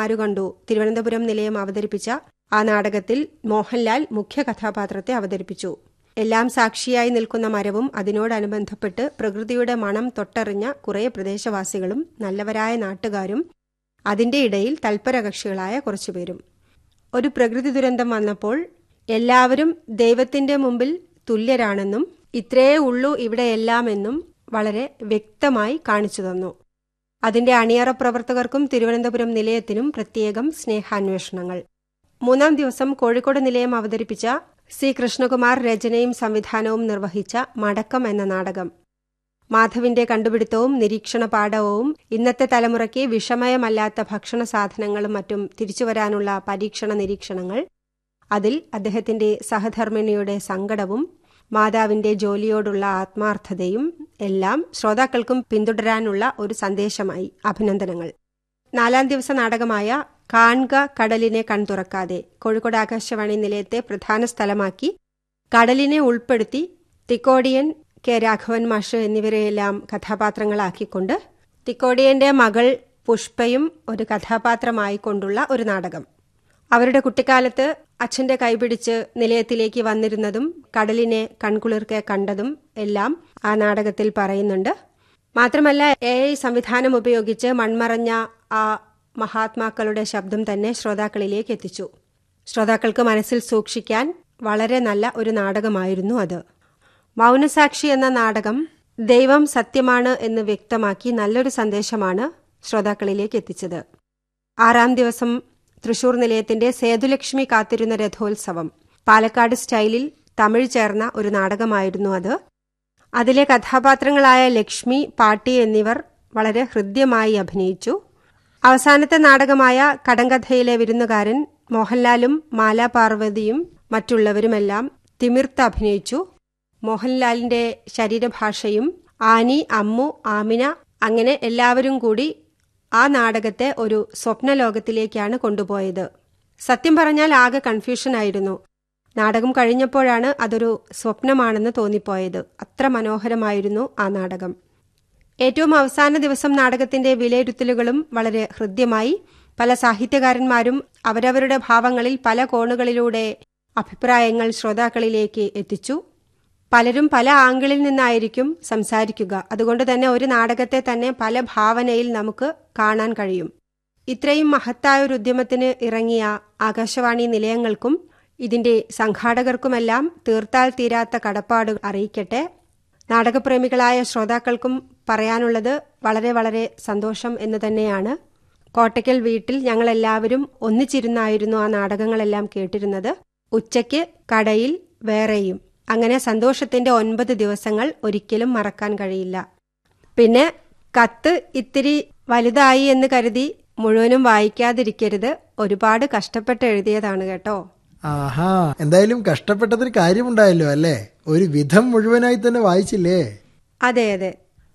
ആരു കണ്ടു തിരുവനന്തപുരം നിലയം അവതരിപ്പിച്ച ആ നാടകത്തിൽ മോഹൻലാൽ മുഖ്യ കഥാപാത്രത്തെ അവതരിപ്പിച്ചു എല്ലാം സാക്ഷിയായി നിൽക്കുന്ന മരവും അതിനോടനുബന്ധപ്പെട്ട് പ്രകൃതിയുടെ മണം തൊട്ടറിഞ്ഞ കുറേ പ്രദേശവാസികളും നല്ലവരായ നാട്ടുകാരും അതിന്റെ ഇടയിൽ തൽപരകക്ഷികളായ കുറച്ചുപേരും ഒരു പ്രകൃതി ദുരന്തം വന്നപ്പോൾ എല്ലാവരും ദൈവത്തിന്റെ മുമ്പിൽ തുല്യരാണെന്നും ഇത്രയേ ഉള്ളൂ ഇവിടെയെല്ലാം എന്നും വളരെ വ്യക്തമായി കാണിച്ചു തന്നു അതിന്റെ അണിയറ പ്രവർത്തകർക്കും തിരുവനന്തപുരം നിലയത്തിനും പ്രത്യേകം സ്നേഹാന്വേഷണങ്ങൾ മൂന്നാം ദിവസം കോഴിക്കോട് നിലയം അവതരിപ്പിച്ച സി കൃഷ്ണകുമാർ രചനയും സംവിധാനവും നിർവഹിച്ച മടക്കം എന്ന നാടകം മാധവിന്റെ കണ്ടുപിടുത്തവും നിരീക്ഷണ പാഠവും ഇന്നത്തെ തലമുറയ്ക്ക് വിഷമയമല്ലാത്ത ഭക്ഷണ സാധനങ്ങളും മറ്റും തിരിച്ചുവരാനുള്ള പരീക്ഷണ നിരീക്ഷണങ്ങൾ അതിൽ അദ്ദേഹത്തിന്റെ സഹധർമ്മിണിയുടെ സങ്കടവും മാതാവിന്റെ ജോലിയോടുള്ള ആത്മാർത്ഥതയും എല്ലാം ശ്രോതാക്കൾക്കും പിന്തുടരാനുള്ള ഒരു സന്ദേശമായി അഭിനന്ദനങ്ങൾ നാലാം ദിവസ നാടകമായ കാൺക കടലിനെ കൺതുറക്കാതെ കോഴിക്കോട് ആകാശവാണി നിലയത്തെ പ്രധാന സ്ഥലമാക്കി കടലിനെ ഉൾപ്പെടുത്തി തിക്കോടിയൻ കെ രാഘവൻ മാഷ് എന്നിവരെയെല്ലാം കഥാപാത്രങ്ങളാക്കിക്കൊണ്ട് തിക്കോടിയന്റെ മകൾ പുഷ്പയും ഒരു കഥാപാത്രമായിക്കൊണ്ടുള്ള ഒരു നാടകം അവരുടെ കുട്ടിക്കാലത്ത് അച്ഛന്റെ കൈപിടിച്ച് നിലയത്തിലേക്ക് വന്നിരുന്നതും കടലിനെ കൺകുളിർക്കെ കണ്ടതും എല്ലാം ആ നാടകത്തിൽ പറയുന്നുണ്ട് മാത്രമല്ല എ ഐ സംവിധാനം ഉപയോഗിച്ച് മൺമറഞ്ഞ ആ മഹാത്മാക്കളുടെ ശബ്ദം തന്നെ ശ്രോതാക്കളിലേക്ക് എത്തിച്ചു ശ്രോതാക്കൾക്ക് മനസ്സിൽ സൂക്ഷിക്കാൻ വളരെ നല്ല ഒരു നാടകമായിരുന്നു അത് മൗനസാക്ഷി എന്ന നാടകം ദൈവം സത്യമാണ് എന്ന് വ്യക്തമാക്കി നല്ലൊരു സന്ദേശമാണ് ശ്രോതാക്കളിലേക്ക് എത്തിച്ചത് ആറാം ദിവസം തൃശൂർ നിലയത്തിന്റെ സേതുലക്ഷ്മി കാത്തിരുന്ന രഥോത്സവം പാലക്കാട് സ്റ്റൈലിൽ തമിഴ് ചേർന്ന ഒരു നാടകമായിരുന്നു അത് അതിലെ കഥാപാത്രങ്ങളായ ലക്ഷ്മി പാട്ടി എന്നിവർ വളരെ ഹൃദ്യമായി അഭിനയിച്ചു അവസാനത്തെ നാടകമായ കടങ്കഥയിലെ വിരുന്നുകാരൻ മോഹൻലാലും മാല പാർവതിയും മറ്റുള്ളവരുമെല്ലാം തിമിർത്ത് അഭിനയിച്ചു മോഹൻലാലിന്റെ ശരീരഭാഷയും ആനി അമ്മു ആമിന അങ്ങനെ എല്ലാവരും കൂടി ആ നാടകത്തെ ഒരു സ്വപ്നലോകത്തിലേക്കാണ് കൊണ്ടുപോയത് സത്യം പറഞ്ഞാൽ ആകെ കൺഫ്യൂഷനായിരുന്നു നാടകം കഴിഞ്ഞപ്പോഴാണ് അതൊരു സ്വപ്നമാണെന്ന് തോന്നിപ്പോയത് അത്ര മനോഹരമായിരുന്നു ആ നാടകം ഏറ്റവും അവസാന ദിവസം നാടകത്തിന്റെ വിലയിരുത്തലുകളും വളരെ ഹൃദ്യമായി പല സാഹിത്യകാരന്മാരും അവരവരുടെ ഭാവങ്ങളിൽ പല കോണുകളിലൂടെ അഭിപ്രായങ്ങൾ ശ്രോതാക്കളിലേക്ക് എത്തിച്ചു പലരും പല ആംഗിളിൽ നിന്നായിരിക്കും സംസാരിക്കുക അതുകൊണ്ട് തന്നെ ഒരു നാടകത്തെ തന്നെ പല ഭാവനയിൽ നമുക്ക് കാണാൻ കഴിയും ഇത്രയും മഹത്തായ ഒരു ഉദ്യമത്തിന് ഇറങ്ങിയ ആകാശവാണി നിലയങ്ങൾക്കും ഇതിന്റെ സംഘാടകർക്കുമെല്ലാം തീർത്താൽ തീരാത്ത കടപ്പാട് അറിയിക്കട്ടെ നാടകപ്രേമികളായ ശ്രോതാക്കൾക്കും പറയാനുള്ളത് വളരെ വളരെ സന്തോഷം എന്ന് തന്നെയാണ് കോട്ടയ്ക്കൽ വീട്ടിൽ ഞങ്ങളെല്ലാവരും ഒന്നിച്ചിരുന്നായിരുന്നു ആ നാടകങ്ങളെല്ലാം കേട്ടിരുന്നത് ഉച്ചയ്ക്ക് കടയിൽ വേറെയും അങ്ങനെ സന്തോഷത്തിന്റെ ഒൻപത് ദിവസങ്ങൾ ഒരിക്കലും മറക്കാൻ കഴിയില്ല പിന്നെ കത്ത് ഇത്തിരി വലുതായി എന്ന് കരുതി മുഴുവനും വായിക്കാതിരിക്കരുത് ഒരുപാട് കഷ്ടപ്പെട്ട് എഴുതിയതാണ് കേട്ടോ ആഹാ എന്തായാലും കഷ്ടപ്പെട്ടതിന് കാര്യമുണ്ടായല്ലോ അല്ലേ ഒരു വിധം മുഴുവനായി തന്നെ വായിച്ചില്ലേ അതെ അതെ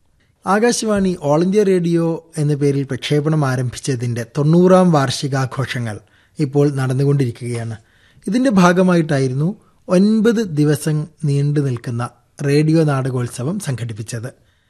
ആകാശവാണി ഓൾ ഇന്ത്യ റേഡിയോ എന്ന പേരിൽ പ്രക്ഷേപണം ആരംഭിച്ചതിന്റെ തൊണ്ണൂറാം വാർഷികാഘോഷങ്ങൾ ഇപ്പോൾ നടന്നുകൊണ്ടിരിക്കുകയാണ് ഇതിന്റെ ഭാഗമായിട്ടായിരുന്നു ഒൻപത് ദിവസം നീണ്ടു നിൽക്കുന്ന റേഡിയോ നാടകോത്സവം സംഘടിപ്പിച്ചത്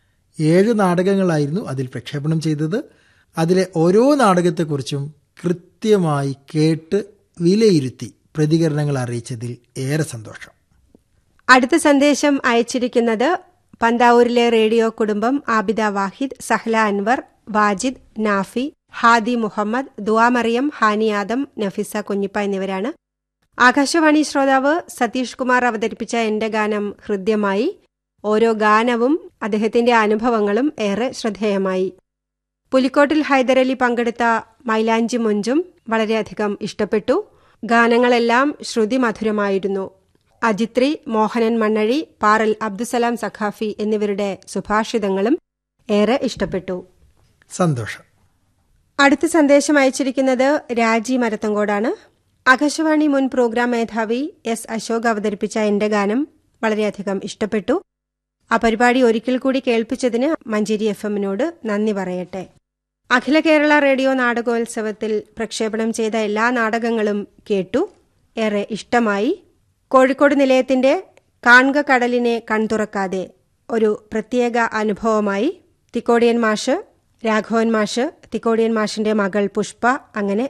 ഏഴ് നാടകങ്ങളായിരുന്നു അതിൽ പ്രക്ഷേപണം ചെയ്തത് അതിലെ ഓരോ നാടകത്തെക്കുറിച്ചും കൃത്യമായി കേട്ട് വിലയിരുത്തി പ്രതികരണങ്ങൾ അറിയിച്ചതിൽ ഏറെ സന്തോഷം അടുത്ത സന്ദേശം അയച്ചിരിക്കുന്നത് പന്താവൂരിലെ റേഡിയോ കുടുംബം ആബിദ വാഹിദ് സഹല അൻവർ വാജിദ് നാഫി ഹാദി മുഹമ്മദ് ദുവാമറിയം ഹാനി ആദം നഫീസ കുഞ്ഞിപ്പ എന്നിവരാണ് ആകാശവാണി ശ്രോതാവ് സതീഷ് കുമാർ അവതരിപ്പിച്ച എന്റെ ഗാനം ഹൃദ്യമായി ഓരോ ഗാനവും അദ്ദേഹത്തിന്റെ അനുഭവങ്ങളും ഏറെ ശ്രദ്ധേയമായി പുലിക്കോട്ടിൽ ഹൈദരലി പങ്കെടുത്ത മൈലാഞ്ചി മൊഞ്ചും വളരെയധികം ഇഷ്ടപ്പെട്ടു ഗാനങ്ങളെല്ലാം ശ്രുതിമധുരമായിരുന്നു അജിത്രി മോഹനൻ മണ്ണഴി പാറൽ അബ്ദുസലാം സഖാഫി എന്നിവരുടെ സുഭാഷിതങ്ങളും ഏറെ ഇഷ്ടപ്പെട്ടു സന്തോഷം അടുത്ത സന്ദേശം അയച്ചിരിക്കുന്നത് രാജി മരത്തങ്കോടാണ് ആകാശവാണി മുൻ പ്രോഗ്രാം മേധാവി എസ് അശോക് അവതരിപ്പിച്ച എന്റെ ഗാനം വളരെയധികം ഇഷ്ടപ്പെട്ടു ആ പരിപാടി ഒരിക്കൽ കൂടി കേൾപ്പിച്ചതിന് മഞ്ചേരി എഫ് എമ്മിനോട് നന്ദി പറയട്ടെ അഖില കേരള റേഡിയോ നാടകോത്സവത്തിൽ പ്രക്ഷേപണം ചെയ്ത എല്ലാ നാടകങ്ങളും കേട്ടു ഏറെ ഇഷ്ടമായി കോഴിക്കോട് നിലയത്തിന്റെ കാൺക കടലിനെ കൺതുറക്കാതെ ഒരു പ്രത്യേക അനുഭവമായി തിക്കോടിയൻ മാഷ് രാഘവൻ മാഷ് തിക്കോടിയൻ മാഷിന്റെ മകൾ പുഷ്പ അങ്ങനെ